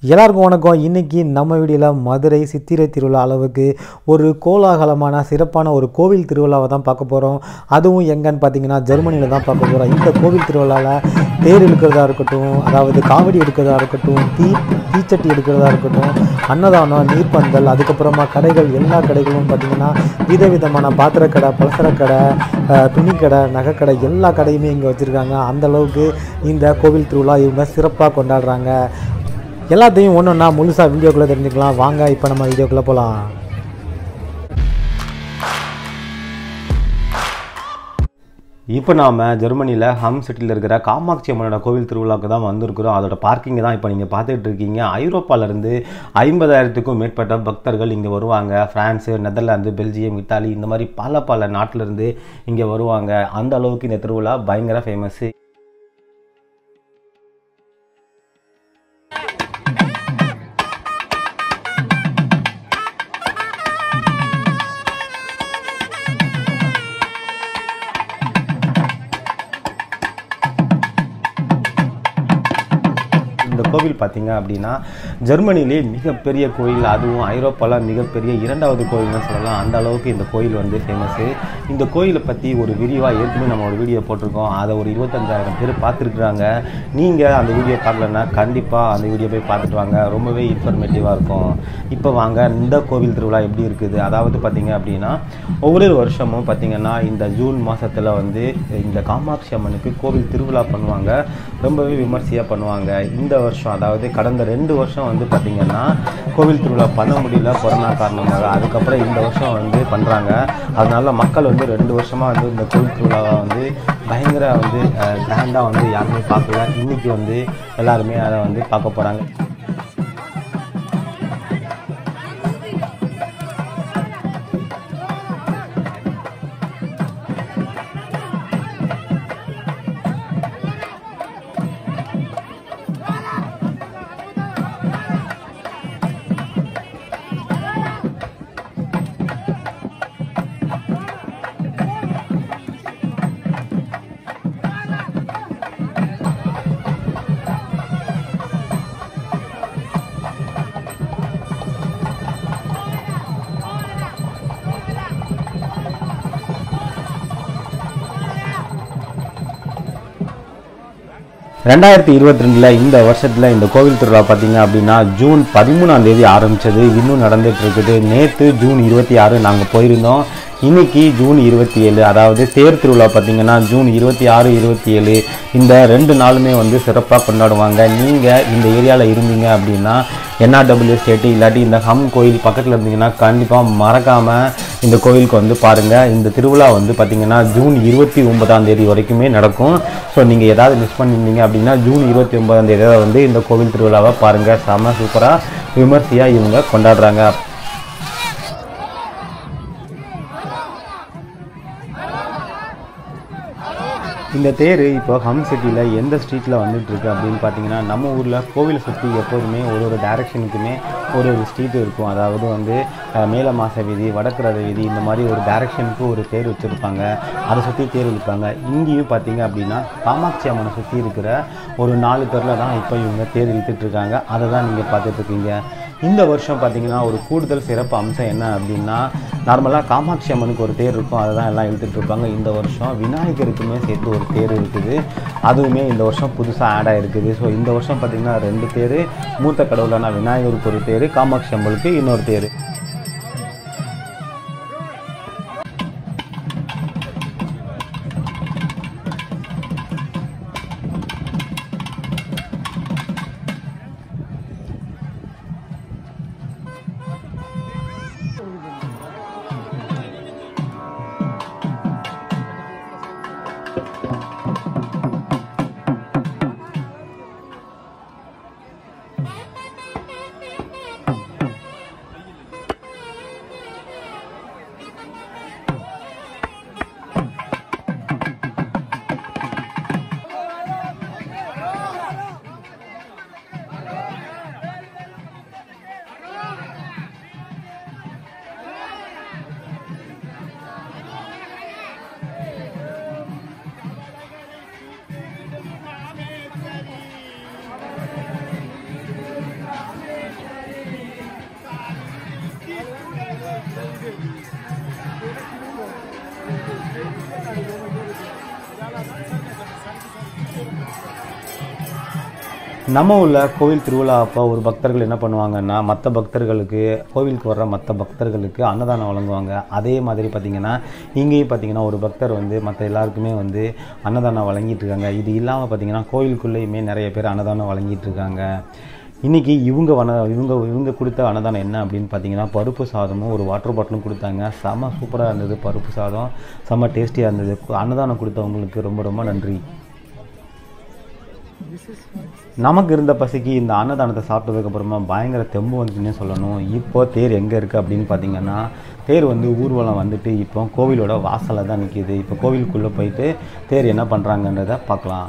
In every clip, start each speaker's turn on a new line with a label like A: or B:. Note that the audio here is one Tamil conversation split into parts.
A: எல்லாருக்கும் வணக்கம் இன்னைக்கு நம்ம வீடியோவில் மதுரை சித்திரை திருவிழா அளவுக்கு ஒரு கோலாகலமான சிறப்பான ஒரு கோவில் திருவிழாவை தான் பார்க்க போகிறோம் அதுவும் எங்கன்னு பார்த்தீங்கன்னா ஜெர்மனியில் தான் பார்க்க போகிறோம் இந்த கோவில் திருவிழாவில் தேர் இழுக்கிறதா இருக்கட்டும் அதாவது காவடி எடுக்கிறதா இருக்கட்டும் தீ தீச்சட்டி எடுக்கிறதா இருக்கட்டும் அன்னதானம் நீர்ப்பந்தல் அதுக்கப்புறமா கடைகள் எல்லா கடைகளும் பார்த்தீங்கன்னா விதவிதமான பாத்திரக்கடை பலசரக்கடை அஹ், துணிக்கடை நகைக்கடை எல்லா கடையுமே இங்கே வச்சுருக்காங்க அந்த அளவுக்கு இந்த கோவில் திருவிழா இவங்க சிறப்பாக கொண்டாடுறாங்க எல்லாத்தையும் ஒன்று ஒன்றா முழுசாக வீடியோக்குள்ளே தெரிஞ்சுக்கலாம் வாங்க இப்போ நம்ம வீடியோக்குள்ளே போகலாம்
B: இப்போ நாம் ஜெர்மனியில் ஹம் சிட்டியில் இருக்கிற காமாட்சி அம்மனோட கோவில் திருவிழாவுக்கு தான் வந்திருக்கிறோம் அதோட பார்க்கிங் தான் இப்போ நீங்கள் பார்த்துட்டு இருக்கீங்க ஐரோப்பாவிலேருந்து ஐம்பதாயிரத்துக்கும் மேற்பட்ட பக்தர்கள் இங்கே வருவாங்க ஃப்ரான்ஸு நெதர்லாந்து பெல்ஜியம் இத்தாலி இந்த மாதிரி பல பல நாட்டிலேருந்து இங்கே வருவாங்க அந்த அளவுக்கு இந்த திருவிழா பயங்கர ஃபேமஸ்ஸு இந்த கோவில் பார்த்தீங்க அப்படின்னா ஜெர்மனிலே மிகப்பெரிய கோயில் அதுவும் ஐரோப்பாவில் மிகப்பெரிய இரண்டாவது கோயில்னு சொல்லலாம் அந்த அளவுக்கு இந்த கோயில் வந்து ஃபேமஸ்ஸு இந்த கோயிலை பற்றி ஒரு விரிவாக ஏற்கனவே நம்ம ஒரு வீடியோ போட்டிருக்கோம் அதை ஒரு இருபத்தஞ்சாயிரம் பேர் பார்த்துருக்குறாங்க நீங்கள் அந்த வீடியோ பார்க்கலன்னா கண்டிப்பாக அந்த வீடியோ போய் பார்த்துட்டு வாங்க ரொம்பவே இன்ஃபர்மேட்டிவாக இருக்கும் இப்போ வாங்க இந்த கோவில் திருவிழா எப்படி இருக்குது அதாவது பார்த்தீங்க அப்படின்னா ஒவ்வொரு வருஷமும் பார்த்தீங்கன்னா இந்த ஜூன் மாதத்தில் வந்து இந்த காமாட்சி அம்மனுக்கு கோவில் திருவிழா பண்ணுவாங்க ரொம்பவே விமர்சையாக பண்ணுவாங்க இந்த வருஷம் அதாவது கடந்த ரெண்டு வருஷம் வந்து பார்த்திங்கன்னா கோவில் திருவிழா பண்ண முடியல கொரோனா காரணமாக அதுக்கப்புறம் இந்த வருஷம் வந்து பண்ணுறாங்க அதனால மக்கள் வந்து ரெண்டு வருஷமாக வந்து இந்த கோவில் திருவிழாவை வந்து பயங்கர வந்து கிராண்டாக வந்து யாருமே பார்க்கல இன்னைக்கு வந்து எல்லாருமே அதை வந்து பார்க்க போகிறாங்க ரெண்டாயிரத்தி இருபத்தி ரெண்டில் இந்த வருஷத்தில் இந்த கோவில் திருவிழா பார்த்தீங்க அப்படின்னா ஜூன் பதிமூணாம் தேதி ஆரம்பிச்சது இன்னும் நடந்துட்டு இருக்குது நேற்று ஜூன் இருபத்தி ஆறு நாங்கள் போயிருந்தோம் இன்னைக்கு ஜூன் இருபத்தி ஏழு அதாவது தேர் திருவிழா பார்த்தீங்கன்னா ஜூன் இருபத்தி ஆறு இருபத்தி ஏழு இந்த ரெண்டு நாளுமே வந்து சிறப்பாக கொண்டாடுவாங்க நீங்கள் இந்த ஏரியாவில் இருந்தீங்க அப்படின்னா என்ஆர்டபிள்யூ ஸ்டேட்டு இல்லாட்டி இந்த ஹம் கோயில் பக்கத்தில் இருந்தீங்கன்னா கண்டிப்பாக மறக்காமல் இந்த கோயிலுக்கு வந்து பாருங்கள் இந்த திருவிழா வந்து பார்த்திங்கன்னா ஜூன் இருபத்தி ஒன்பதாம் தேதி வரைக்குமே நடக்கும் ஸோ நீங்கள் ஏதாவது மிஸ் பண்ணியிருந்தீங்க அப்படின்னா ஜூன் இருபத்தி ஒன்பதாம் தேதி வந்து இந்த கோவில் திருவிழாவை பாருங்கள் செம்ம சூப்பராக விமர்சையாக இவங்க கொண்டாடுறாங்க இந்த தேர் இப்போ ஹம் சிட்டியில் எந்த ஸ்ட்ரீட்டில் வந்துட்டு இருக்கு அப்படின்னு பார்த்தீங்கன்னா நம்ம ஊரில் கோவிலை சுற்றி எப்போதுமே ஒரு ஒரு டைரக்ஷனுக்குமே ஒரு ஒரு ஸ்ட்ரீட் இருக்கும் அதாவது வந்து அஹ், மேல மாச வீதி வடக்கு ரத வீதி இந்த மாதிரி ஒரு டைரக்ஷனுக்கு ஒரு தேர் வச்சுருப்பாங்க அதை சுற்றி தேர் இழுப்பாங்க இங்கேயும் பார்த்தீங்க அப்படின்னா காமாட்சி அம்மனை சுற்றி இருக்கிற ஒரு நாலு பேரில் தான் இப்போ இவங்க தேர் இழுத்துட்டு இருக்காங்க அதை தான் நீங்கள் பார்த்துட்டு இருக்கீங்க இந்த வருஷம் பார்த்தீங்கன்னா ஒரு கூடுதல் சிறப்பு அம்சம் என்ன அப்படின்னா நார்மலாக காமாட்சி அம்மனுக்கு ஒரு தேர் இருக்கும் அதை தான் எல்லாம் இழுத்துட்டு இருப்பாங்க இந்த வருஷம் விநாயகருக்குமே சேர்த்து ஒரு தேர் இருக்குது அதுவுமே இந்த வருஷம் புதுசாக ஆட் ஆகிருக்குது ஸோ இந்த வருஷம் பார்த்தீங்கன்னா ரெண்டு தேர் மூத்த கடவுளான விநாயகருக்கு ஒரு தேர் காமாட்சி அம்மனுக்கு இன்னொரு தேர் நம்ம உள்ள கோவில் திருவிழா அப்போ ஒரு பக்தர்கள் என்ன பண்ணுவாங்கன்னா மற்ற பக்தர்களுக்கு கோவிலுக்கு வர்ற மற்ற பக்தர்களுக்கு அன்னதானம் வழங்குவாங்க அதே மாதிரி பார்த்திங்கன்னா இங்கேயும் பார்த்திங்கன்னா ஒரு பக்தர் வந்து மற்ற எல்லாருக்குமே வந்து அன்னதானம் வழங்கிட்டு இருக்காங்க இது இல்லாமல் பார்த்திங்கன்னா கோவிலுக்குள்ளேயுமே நிறைய பேர் அன்னதானம் வழங்கிட்டு இருக்காங்க இன்றைக்கி இவங்க வன இவங்க இவங்க கொடுத்த அன்னதானம் என்ன அப்படின்னு பார்த்தீங்கன்னா பருப்பு சாதமும் ஒரு வாட்டர் பாட்டிலும் கொடுத்தாங்க செம சூப்பராக இருந்தது பருப்பு சாதம் செம்ம டேஸ்டியாக இருந்தது அன்னதானம் கொடுத்தவங்களுக்கு ரொம்ப ரொம்ப நன்றி நமக்கு இருந்த பசிக்கு இந்த அன்னதானத்தை சாப்பிட்டதுக்கப்புறமா பயங்கர தெம்பு வந்துச்சுன்னே சொல்லணும் இப்போ தேர் எங்கே இருக்குது அப்படின்னு பார்த்தீங்கன்னா தேர் வந்து ஊர்வலம் வந்துட்டு இப்போ கோவிலோட வாசலில் தான் நிற்கிது இப்போ கோவிலுக்குள்ளே போயிட்டு தேர் என்ன பண்ணுறாங்கன்றதை பார்க்கலாம்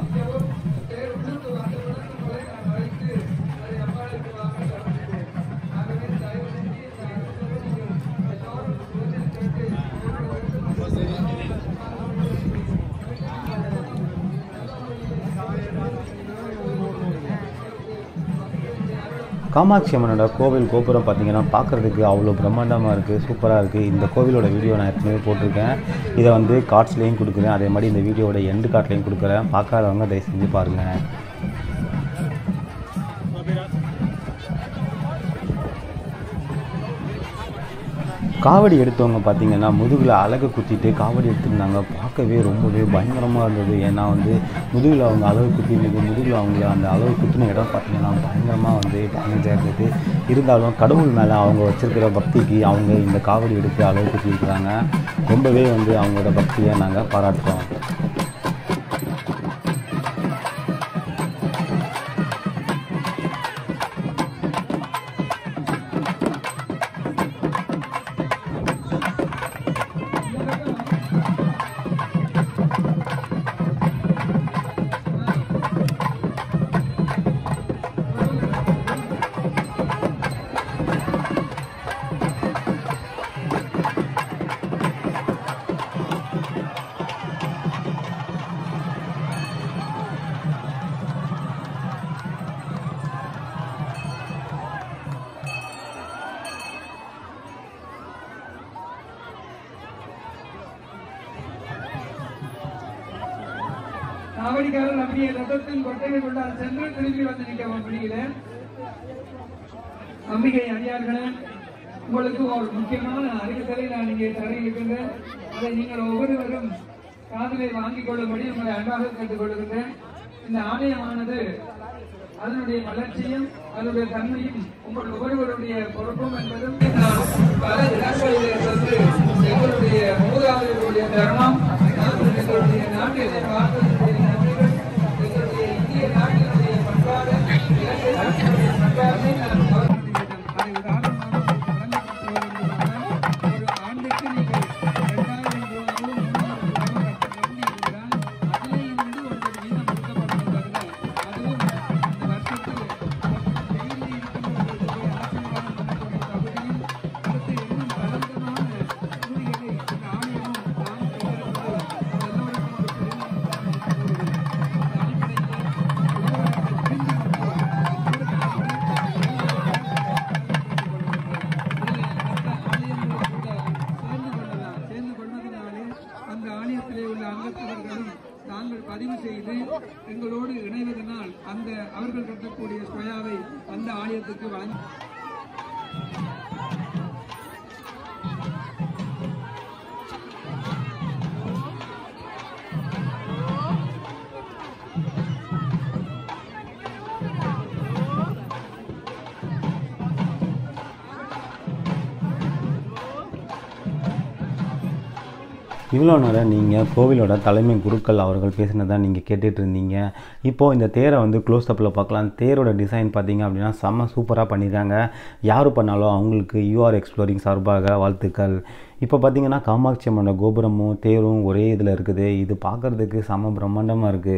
B: காமாட்சி அம்மனோட கோவில் கோபுரம் பார்த்தீங்கன்னா பார்க்குறதுக்கு அவ்வளோ பிரம்மாண்டமாக இருக்குது சூப்பராக இருக்குது இந்த கோவிலோட வீடியோ நான் ஏற்கனவே போட்டிருக்கேன் இதை வந்து கார்ட்ஸ்லேயும் கொடுக்குறேன் அதே மாதிரி இந்த வீடியோட எண்டு கார்ட்லேயும் கொடுக்குறேன் பார்க்காதவங்க தயவு செஞ்சு பாருங்கள் காவடி எடுத்தவங்க பார்த்தீங்கன்னா முதுகில் அழகு குத்திட்டு காவடி எடுத்துருந்தாங்க பார்க்கவே ரொம்பவே பயங்கரமாக இருந்தது ஏன்னா வந்து முதுகில் அவங்க அழகு குத்தினது முதுகில் அவங்கள அந்த அளவு குத்தின இடம் பார்த்தீங்கன்னா பயங்கரமாக வந்து டேமேஜாக இருந்தது இருந்தாலும் கடவுள் மேலே அவங்க வச்சிருக்கிற பக்திக்கு அவங்க இந்த காவடி எடுத்து அழகு குத்திருக்கிறாங்க ரொம்பவே வந்து அவங்களோட பக்தியை நாங்கள் பாராட்டுறோம்
C: காவடிக்காரர் அப்படியே ரதத்தின் கொட்டைகளுக்குள்ளால் சென்று திரும்பி வந்து நிற்க முடியல அம்பிகை அடியார்களே உங்களுக்கு ஒரு முக்கியமான அறிவித்தலை நான் இங்கே தர இருக்கின்றேன் அதை நீங்கள் ஒவ்வொருவரும் காதலை வாங்கிக் கொள்ளும்படி உங்களை அன்பாக கேட்டுக் கொள்கின்றேன் இந்த ஆலயமானது அதனுடைய வளர்ச்சியும் அதனுடைய தன்மையும் உங்கள் ஒவ்வொருவருடைய பொறுப்பும் என்பதும் நான் பல இடங்களிலே சென்று எங்களுடைய மூதாதையர்களுடைய தருணம் நாங்கள் எங்களுடைய நாட்டிலே வாழ்வதற்குரிய நன்மைகள் எங்களுடைய இந்திய நாட்டினுடைய பண்பாடு இலங்கை நாட்டினுடைய பண்பாட்டை நான் கவர்ந்திருக்கிறேன். அதை உதாரணமாக வழங்கப்பட்டு வருவதற்கான ஒரு ஆண்டுக்கு நீங்கள் இரண்டாயிரம் ரூபாயும் முன்னூறு ரூபாயும் கட்ட வேண்டியிருந்தால் அதிலே இருந்து ஒன்பது வீதம் கொடுக்கப்படுகிறது அதுவும் இந்த வருஷத்தில் டெய்லி இருக்கின்றவர்களுக்கு ஆசீர்வாதம் பண்ணக்கூடிய தகுதியில் அடுத்து இன்னும் பலவிதமான கூலிகளை இந்த ஆலயமும் நாம் செய்திருப்பது எல்லோருக்கும் ஒரு பெருமை சேர்ந்து கொள்வதனாலே அந்த ஆலயத்திலே உள்ள அங்கத்தவர்களும் நாங்கள் பதிவு செய்து எங்களோடு இணைவதனால் அந்த அவர்கள் கட்டக்கூடிய ஸ்கொயாவை அந்த ஆலயத்துக்கு வழங்கி
B: இவ்வளோ நேரம் நீங்கள் கோவிலோட தலைமை குருக்கள் அவர்கள் பேசினதை நீங்கள் கேட்டுட்டு இருந்தீங்க இப்போது இந்த தேரை வந்து க்ளோஸ் அப்பில் பார்க்கலாம் தேரோட டிசைன் பார்த்தீங்க அப்படின்னா செம்ம சூப்பராக பண்ணியிருக்காங்க யார் பண்ணாலும் அவங்களுக்கு யூஆர் எக்ஸ்ப்ளோரிங் சார்பாக வாழ்த்துக்கள் இப்போ பார்த்தீங்கன்னா காமாட்சி அம்மனோட கோபுரமும் தேரும் ஒரே இதில் இருக்குது இது பார்க்குறதுக்கு செம்ம பிரம்மாண்டமாக இருக்குது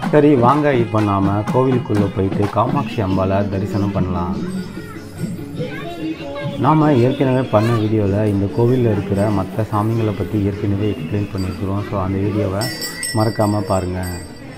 B: சரி வாங்க இப்போ நாம் கோவிலுக்குள்ளே போயிட்டு காமாட்சி அம்பாவை தரிசனம் பண்ணலாம் நாம் ஏற்கனவே பண்ண வீடியோவில் இந்த கோவிலில் இருக்கிற மற்ற சாமிங்களை பற்றி ஏற்கனவே எக்ஸ்பிளைன் பண்ணியிருக்கிறோம் ஸோ அந்த வீடியோவை மறக்காமல் பாருங்கள்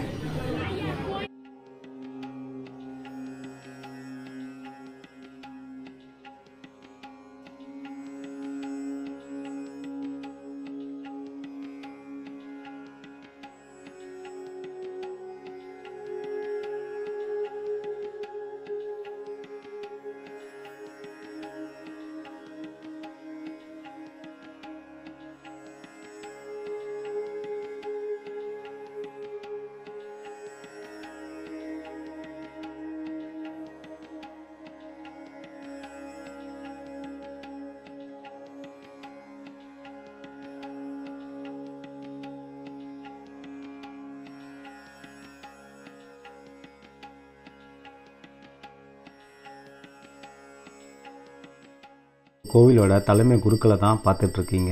B: கோவிலோட தலைமை குருக்களை தான் பார்த்துட்ருக்கீங்க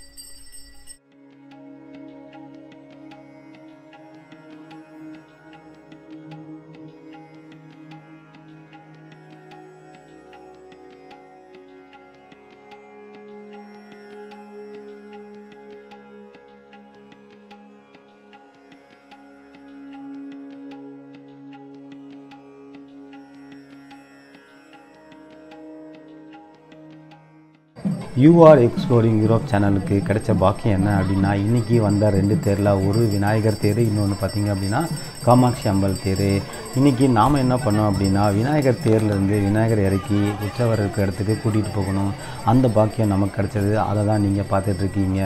B: யூஆர் எக்ஸ்ப்ளோரிங் யூரோப் சேனலுக்கு கிடைச்ச பாக்கியம் என்ன அப்படின்னா இன்றைக்கி வந்த ரெண்டு தேரில் ஒரு விநாயகர் தேர் இன்னொன்று பார்த்தீங்க அப்படின்னா காமாட்சி அம்பல் தேர் இன்றைக்கி நாம் என்ன பண்ணோம் அப்படின்னா விநாயகர் தேர்லேருந்து விநாயகர் இறக்கி உற்சவர் இருக்கிற இடத்துக்கு கூட்டிகிட்டு போகணும் அந்த பாக்கியம் நமக்கு கிடைச்சது அதை தான் நீங்கள் பார்த்துட்ருக்கீங்க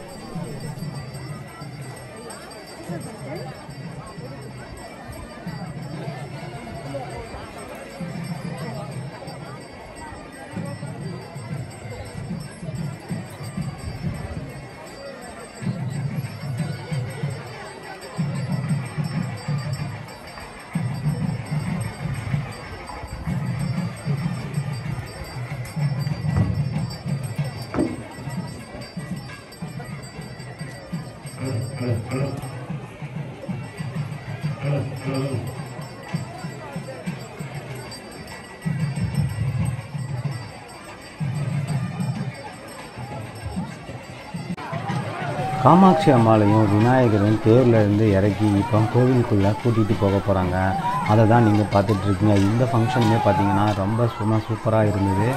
B: காமாட்சி அம்மாளையும் விநாயகரும் தேரில் இருந்து இறக்கி இப்போ கோவிலுக்குள்ளே கூட்டிகிட்டு போக போகிறாங்க அதை தான் நீங்கள் பார்த்துட்ருக்கீங்க இந்த ஃபங்க்ஷனுமே பார்த்தீங்கன்னா ரொம்ப சும்மா சூப்பராக இருந்தது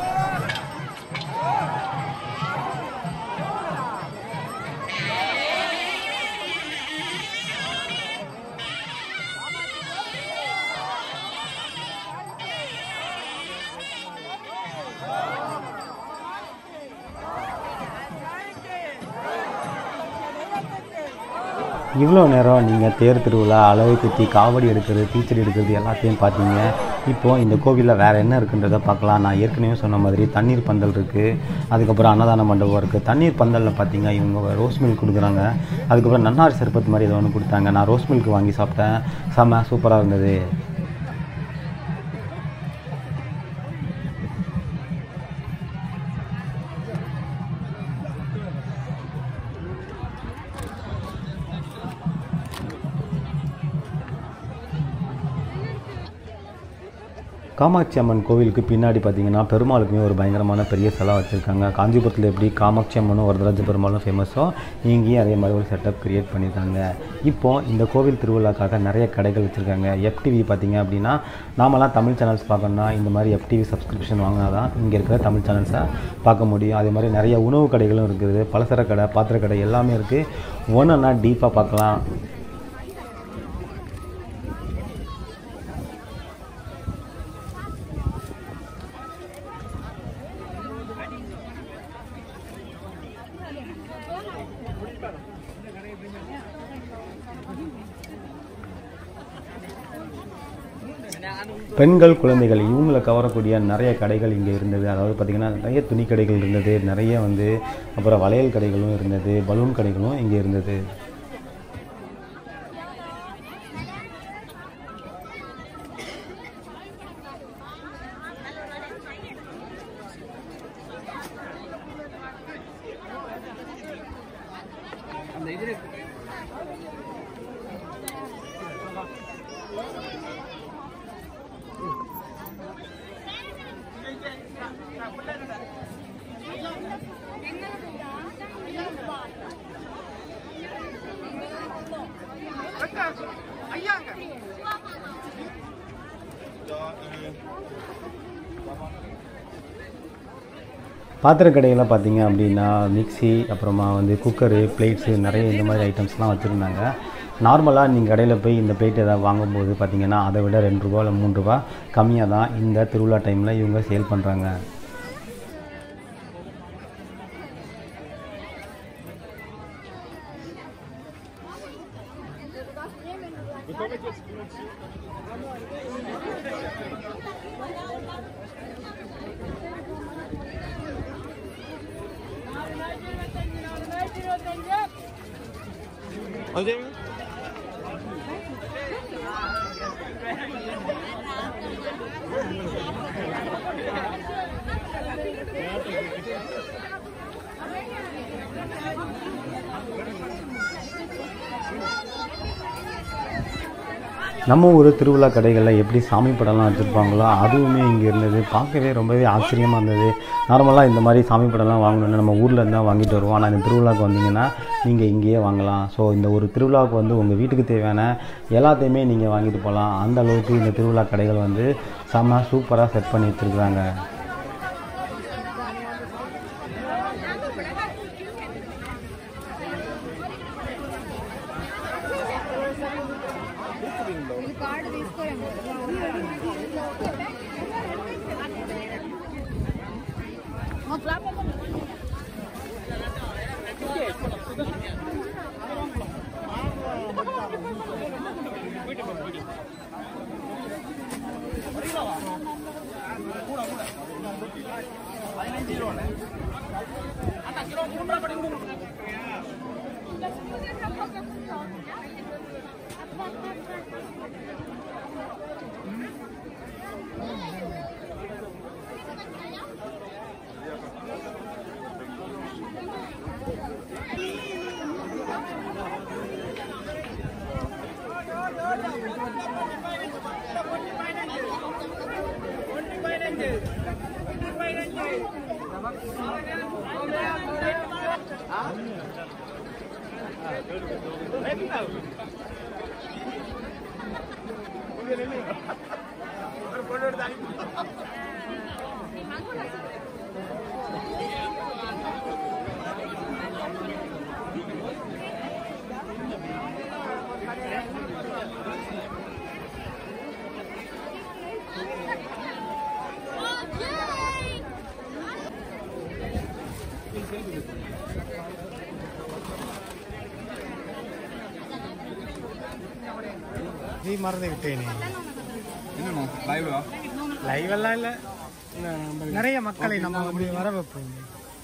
B: இவ்வளோ நேரம் நீங்கள் தேர் திருவிழா அளவு குத்தி காவடி எடுக்கிறது டீச்சர் எடுக்கிறது எல்லாத்தையும் பார்த்தீங்க இப்போது இந்த கோவிலில் வேறு என்ன இருக்குன்றதை பார்க்கலாம் நான் ஏற்கனவே சொன்ன மாதிரி தண்ணீர் பந்தல் இருக்குது அதுக்கப்புறம் அன்னதான மண்டபம் இருக்குது தண்ணீர் பந்தலில் பார்த்தீங்க இவங்க ரோஸ் மில்க் கொடுக்குறாங்க அதுக்கப்புறம் நன்னாரி சர்பத் மாதிரி ஏதோ ஒன்று கொடுத்தாங்க நான் ரோஸ் மில்க் வாங்கி சாப்பிட்டேன் செம்ம சூப்பராக இருந்தது காமாட்சி அம்மன் கோவிலுக்கு பின்னாடி பார்த்தீங்கன்னா பெருமாளுக்குமே ஒரு பயங்கரமான பெரிய சிலை வச்சுருக்காங்க காஞ்சிபுரத்தில் எப்படி காமாட்சி அம்மனும் வரதராஜ பெருமாளும் ஃபேமஸோ இங்கேயும் அதே மாதிரி ஒரு செட்டப் கிரியேட் பண்ணியிருக்காங்க இப்போ இந்த கோவில் திருவிழாக்காக நிறைய கடைகள் வச்சுருக்காங்க எஃப்டிவி பார்த்தீங்க அப்படின்னா நாமெல்லாம் தமிழ் சேனல்ஸ் பார்க்கணும்னா இந்த மாதிரி எஃப்டிவி சப்ஸ்கிரிப்ஷன் வாங்கினா தான் இங்கே இருக்கிற தமிழ் சேனல்ஸை பார்க்க முடியும் அதே மாதிரி நிறைய உணவு கடைகளும் இருக்குது பலசர கடை பாத்திர கடை எல்லாமே இருக்குது ஒன்றுன்னா டீப்பாக பார்க்கலாம் பெண்கள் குழந்தைகள் இவங்களை கவரக்கூடிய நிறைய கடைகள் இங்கே இருந்தது அதாவது பார்த்திங்கன்னா நிறைய துணி கடைகள் இருந்தது நிறைய வந்து அப்புறம் வளையல் கடைகளும் இருந்தது பலூன் கடைகளும் இங்கே இருந்தது பாத்திர கடையில் பார்த்தீங்க அப்படின்னா மிக்ஸி அப்புறமா வந்து குக்கரு பிளேட்ஸு நிறைய இந்த மாதிரி ஐட்டம்ஸ்லாம் வச்சுருந்தாங்க நார்மலாக நீங்கள் கடையில் போய் இந்த பிளேட் ஏதாவது வாங்கும்போது பார்த்தீங்கன்னா அதை விட ரெண்டு ரூபா இல்லை மூணு ரூபா கம்மியாக தான் இந்த திருவிழா டைமில் இவங்க சேல் பண்ணுறாங்க நம்ம ஊர் திருவிழா கடைகளில் எப்படி சாமி படம்லாம் வச்சுருப்பாங்களோ அதுவுமே இங்கே இருந்தது பார்க்கவே ரொம்பவே ஆச்சரியமாக இருந்தது நார்மலாக இந்த மாதிரி சாமி படம்லாம் வாங்கணும்னா நம்ம ஊரில் இருந்தால் வாங்கிட்டு வருவோம் ஆனால் இந்த திருவிழாவுக்கு வந்தீங்கன்னா நீங்கள் இங்கேயே வாங்கலாம் ஸோ இந்த ஒரு திருவிழாவுக்கு வந்து உங்கள் வீட்டுக்கு தேவையான எல்லாத்தையுமே நீங்கள் வாங்கிட்டு போகலாம் அந்த அளவுக்கு இந்த திருவிழா கடைகள் வந்து செம்ம சூப்பராக செட் பண்ணி வச்சுருக்குறாங்க
A: நீ மறந்து விட்டேனே
D: என்னண்ணா லைவா
A: லைவ் எல்லாம் இல்லை நிறைய மக்களை நம்ம வந்து வர வைப்போம்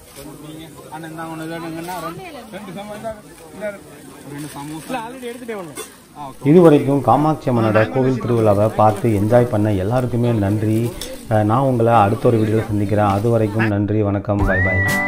D: அண்ணன் தான் ஒன்று வேணுங்கன்னா ரெண்டு ரெண்டு சமோசா இல்லை ரெண்டு சமோசா
A: ஆல்ரெடி எடுத்துட்டே வரணும்
B: இதுவரைக்கும் காமாட்சி அம்மனோட கோவில் திருவிழாவை பார்த்து என்ஜாய் பண்ண எல்லாருக்குமே நன்றி அஹ் நான் உங்களை அடுத்த ஒரு வீடியோவில் சந்திக்கிறேன் அது வரைக்கும் நன்றி வணக்கம் பாய் பாய்